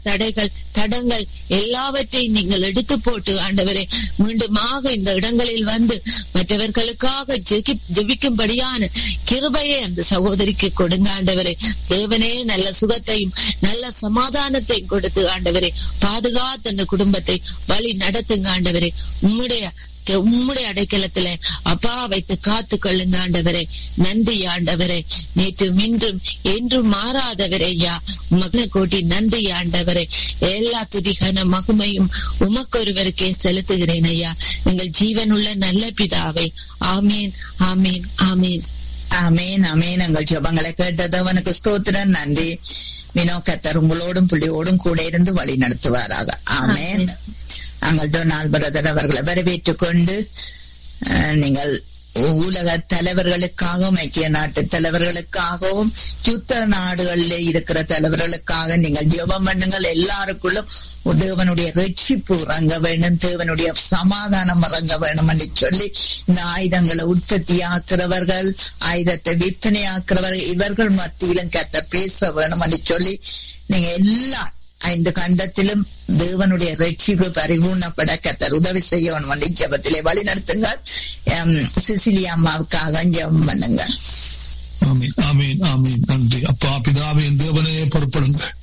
தடைகள் தடங்கள் எல்லாவற்றையும் நீங்கள் எடுத்து போட்டு ஆண்டவரே மீண்டுமாக இந்த இடங்களில் வந்து மற்றவர்களுக்காக ஜெகி- ஜெபிக்கும்படியான கிருபையை அந்த சகோதரிக்கு கொடுங்க ஆண்டவரே தேவனே நல்ல சுகத்தையும் நல்ல சமாதானத்தையும் கொடுத்து ஆண்டவரே பாதுகாத்து அந்த குடும்பத்தை வழி நடத்துங்க ஆண்டவரே உம்முடைய உம்முடைய அடைக்கலத்துல அப்பா வைத்து காத்து கொள்ளுங்க ஆண்டவரே நன்றி ஆண்டவரே நேற்று இன்றும் என்றும் மாறாதவரே ஐயா மகன கோட்டி நன்றி ஆண்டவரே எல்லா துதிகன மகுமையும் உமக்கொருவருக்கே செலுத்துகிறேன் ஐயா எங்கள் ஜீவனுள்ள நல்ல பிதாவை ஆமீன் ஆமீன் ஆமீன் அமேன் அமேன் எங்கள் ஜெபங்களை கேட்டதவனுக்கு ஸ்தோத்திரம் நன்றி வினோ கத்தர் உங்களோடும் புள்ளியோடும் கூட இருந்து வழி நடத்துவாராக ஆமேன் நாங்கள் டொனால்ட் பிரதர் அவர்களை வரவேற்றுக் கொண்டு அஹ், நீங்கள் உலக தலைவர்களுக்காகவும் ஐக்கிய நாட்டு தலைவர்களுக்காகவும் யுத்த நாடுகளில் இருக்கிற தலைவர்களுக்காக நீங்கள் ஜெபம் பண்ணுங்கள் எல்லாருக்குள்ளும் தேவனுடைய ரட்சிப்பு இறங்க வேண்டும் தேவனுடைய சமாதானம் இறங்க வேண்டும் என்று சொல்லி இந்த ஆயுதங்களை உற்பத்தி ஆக்குறவர்கள் ஆயுதத்தை விற்பனை ஆக்குறவர்கள் இவர்கள் மத்தியிலும் கத்த பேச வேணும் என்று சொல்லி நீங்க எல்லா ஐந்து கண்டத்திலும் தேவனுடைய ரட்சிப்பு பரிபூர்ணப்பட கத்தர் உதவி செய்யணும் என்று ஜெபத்திலே வழி நடத்துங்கள் சிசிலியா அம்மாவுக்காக ஜெபம் பண்ணுங்க ஆமீன் ஆமீன் ஆமீன் நன்றி அப்பா பிதாவின் தேவனே பொறுப்படுங்க